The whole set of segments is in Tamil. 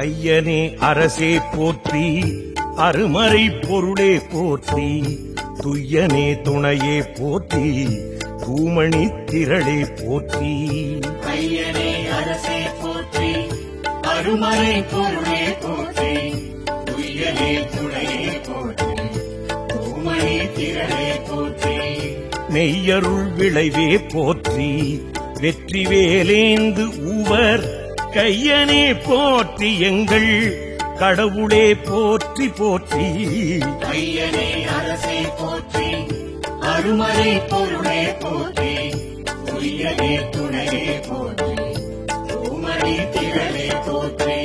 ஐயனே அரசே போற்றி அருமறை பொருளே போற்றி துய்யனே துணையே போற்றி தூமணி திரளே போற்றி ஐயனே அரசே போற்றி அருமறை பொருளே போற்றி துய்யனே துணையே போற்றி தூமணி திரளே போற்றி மெய்யருள் விளைவே போற்றி வெற்றி வேலேந்து ஊவர் கையனே போற்றி எங்கள் கடவுளே போற்றி போற்றி ஐயனே அரசே போற்றி அருமறை பொருளே போற்றி துய்யனே துணையே போற்றி தூமணி திரளே போற்றி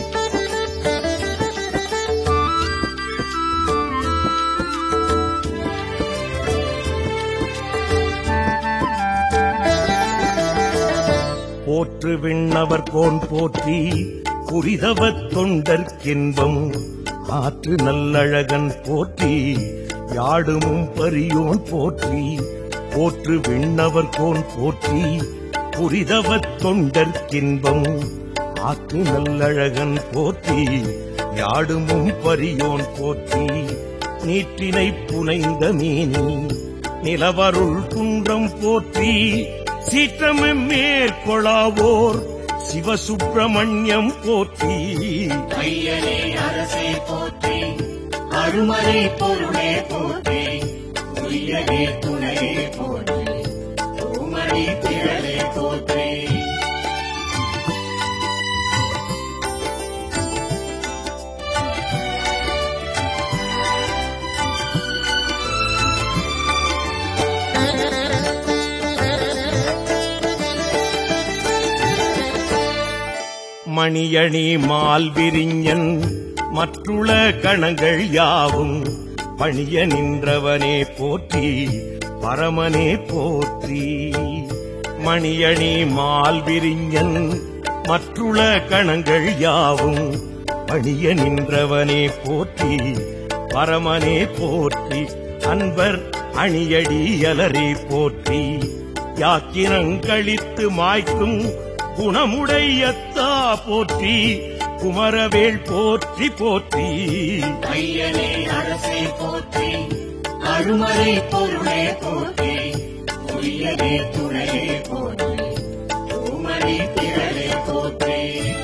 போற்று விண்ணவர் கோன் போற்றி புரிதவத் தொண்டர்க்கின்பம் ஆற்று நல்லழகன் போற்றி யாடுமும் பரியோன் போற்றி போற்று விண்ணவர் கோன் போற்றி புரிதவத் தொண்டர்க்கின்பம் ஆற்று நல்லழகன் போற்றி யாடுமும் பரியோன் போற்றி நீற்றினை புனைந்த மேனி நிலவருள் குன்றம் போற்றி சீற்றமே மேற்கொள்ளாவோர் சிவசுப்பிரமணியம் போற்றி ஐயனே அரசே போற்றி அருமறை பொருளே போற்றி துய்யனே துணையே போற்றி தூமணி திரளே போற்றி மணியணி மால்விரிஞன் மற்றுள கணங்கள் யாவும் பணிய நின்றவனே போற்றி பரமனே போற்றி மணியணி மால்விரிஞன் மற்றுள கணங்கள் யாவும் பணிய நின்றவனே போற்றி பரமனே போற்றி அன்பர் அணியடியலரே போற்றி யாக்கினங்களித்து மாய்க்கும் குணமுடையத்தா போற்றி குமரவேள் போற்றி போற்றி ஐயனே அரசே போற்றி அருமறை பொருளே போற்றி துய்யனே துணையே போற்றி தூமணி திரளே போற்றி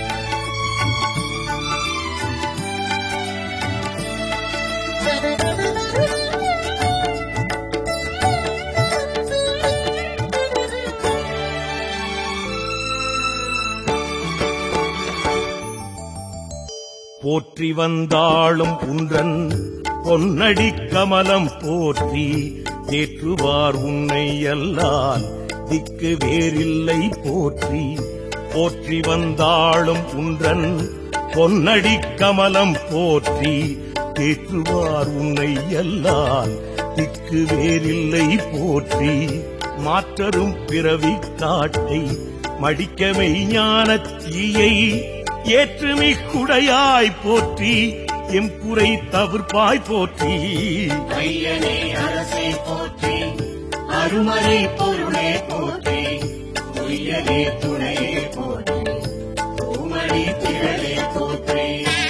போற்றி வந்தாளும் குன்றன் பொன்னடி கமலம் போற்றி தேற்றுவார் உன்னை அல்லால் திக்கு வேறில்லை போற்றி போற்றி வந்தாளும் குன்றன் பொன்னடி கமலம் போற்றி தேற்றுவார் உன்னை அல்லால் திக்கு வேறில்லை போற்றி மாற்றரும் பிறவி காட்டை மடிக்கமை ஞானத் தீயை ஏற்றுமிக்குடையாய் போற்றி எம் குறை தவிர்ப்பாய் போற்றி ஐயனே அரசே போற்றி அருமறை பொருளே போற்றி துய்யனே துணையே போற்றி தூமணி திரளே போற்றி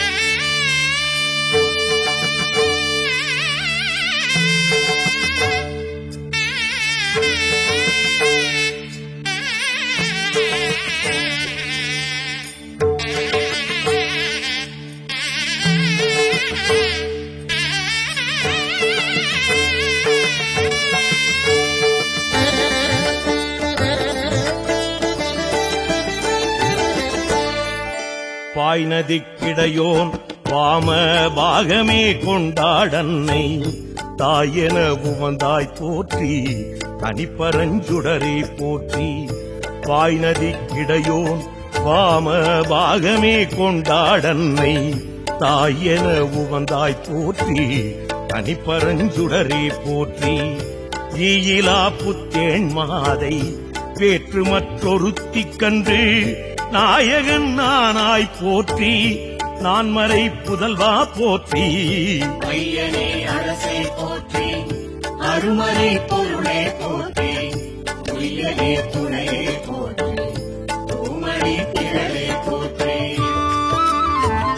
பாய் நதிக்கிடையோன் பாம பாகமே கொண்டாடன்னை தாயென உவந்தாய் போற்றி தனிப்பரஞ்சுடரே போற்றி பாய் நதிக்கிடையோன் பாம பாகமே கொண்டாடன்னை தாயென உவந்தாய் போற்றி தனிப்பரஞ்சுடரே போற்றி ஈயிலா புத்தேன் மாதை வேற்று மற்றொருத்தி கன்று நாயகன் நானாய் போற்றி நான்மறை புதல்வா போற்றி ஐயனே அரசே போற்றி அருமறை பொருளே போற்றி துய்யனே துணையே போற்றி தூமணி திரளே போற்றி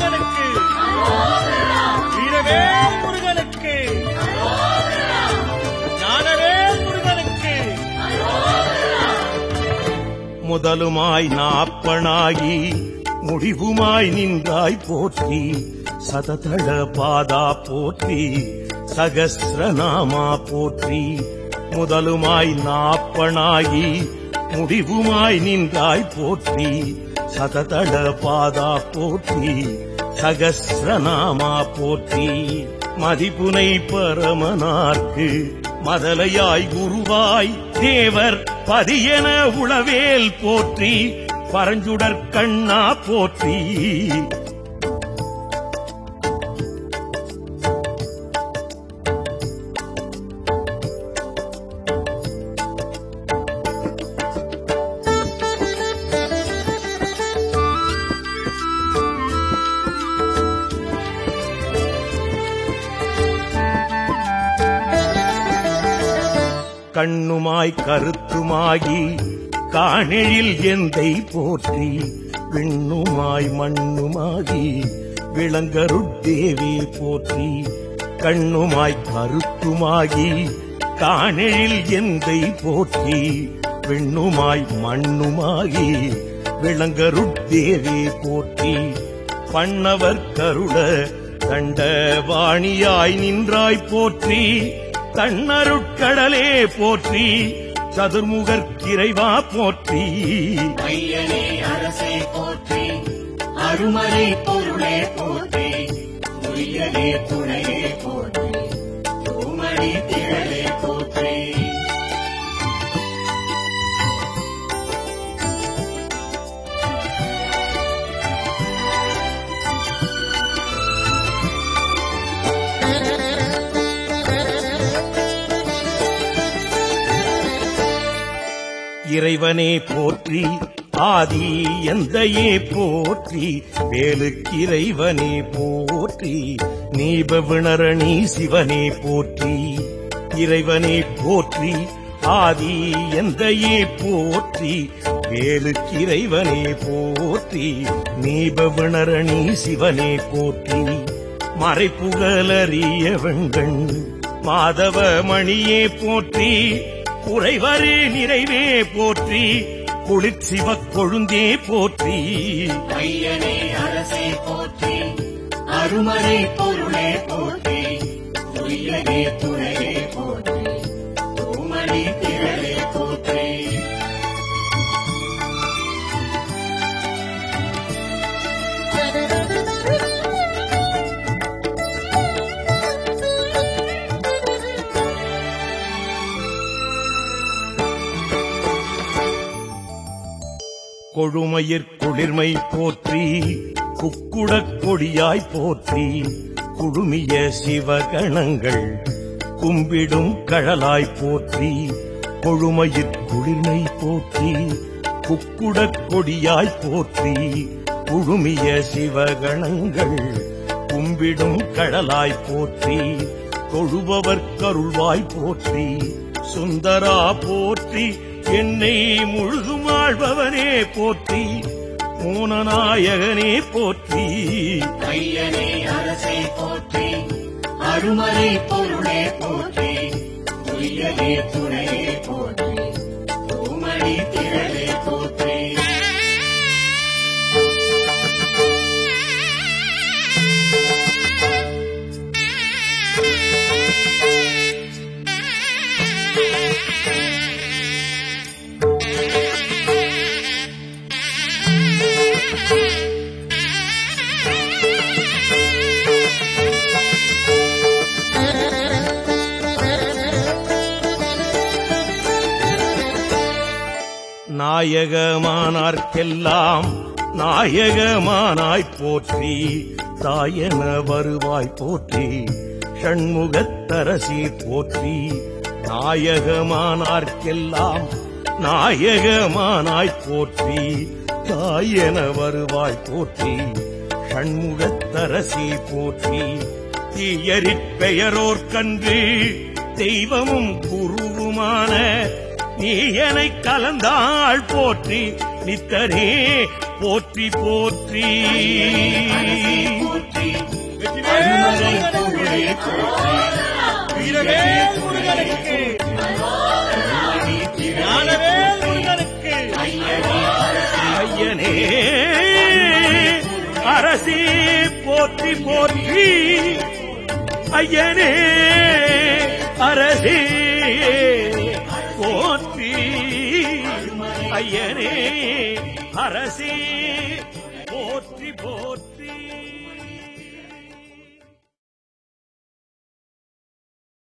முதலுமாய் நாப்பனாகி முடிவுமாய் நின்றாய் போற்றி சததள பாதா போற்றி சகஸ்ரநாமா போற்றி முதலுமாய் நாப்பனாகி முடிவுமாய் நின்றாய் போற்றி சததள பாதா போற்றி சகஸ்ரநாமா போற்றி மதிப்புனை பரமனார்க்கு மதலையாய் குருவாய் தேவர் பதியென உளவேல் போற்றி பரஞ்சுடர் கண்ணா போற்றி கண்ணுமாய் கருத்துமாகி காணெழில் எந்தை போற்றி விண்ணுமாய் மண்ணுமாகி விளங்கருட்தேவி போற்றி கண்ணுமாய் கருத்துமாகி காணெழில் எந்தை போற்றி விண்ணுமாய் மண்ணுமாகி விளங்கருட்தேவி போற்றி பண்ணவர் கருள கண்ட வாணியாய் நின்றாய் போற்றி தன்னருட்கடலே போற்றி சதுர்முகற்கிறைவா போற்றி ஐயனே அரசே போற்றி அருமறை பொருளே போற்றி உய்யனே துணையே போற்றி தூமணி திரளே போற்றி இறைவனே போற்றி ஆதி எந்தையே போற்றி வேலுக்கிறைவனே போற்றி நீபவிணரணி சிவனே போற்றி இறைவனே போற்றி ஆதி எந்தையே போற்றி வேலுக்கிறைவனே போற்றி நீபவிணரணி சிவனே போற்றி மறைப்புகலறிய வெண்கண் மாதவ மணியே போற்றி குறைவரு நிறைவே போற்றி குளிர்சிவ கொழுந்தே போற்றி ஐயனே அரசே போற்றி அருமறை பொருளே போற்றி உய்யனே துணையே போற்றி தூமணி திரளே போற்றி கொழுமயிர் குளிர்மை போற்றி குக்குடக் கொடியாய் போற்றி குழுமிய சிவகணங்கள் கும்பிடும் கழலாய் போற்றி கொழுமயிர் குளிர்மை போற்றி குக்குடக் கொடியாய் போற்றி குழுமிய சிவகணங்கள் கும்பிடும் கடலாய் போற்றி தொழுபவர் கருள்வாய் போற்றி சுந்தரா போற்றி என்னை முழுதும் ஆழ்பவனே போற்றி மூனநாயகனே போற்றி ஐயனே அரசே போற்றி அருமறை பொருளே போற்றி உய்யனே துணையே போற்றி தூமணி திரளே போற்றி நாயகமானார்க்கெல்லாம் நாயகமானாய் போற்றி தாயன வருவாய் போற்றி ஷண்முகத்தரசி போற்றி நாயகமானார்க்கெல்லாம் நாயகமானாய் போற்றி தாயன வருவாய் போற்றி ஷண்முகத்தரசி போற்றி தீயரிற் பெயரோர்க்கன்று தெய்வமும் குருவுமான நீ என்னை கலந்தாள் போற்றி நித்தரே போற்றி போற்றி போற்றி அருமறை பொருளே போற்றி வீரவேல் முருகனுக்கு தூமணி திரளே ஞானவேல் முருகனுக்கு ஐயனே அரசே போற்றி போற்றி ஐயனே அரசே போற்றி ஐயனே அரசே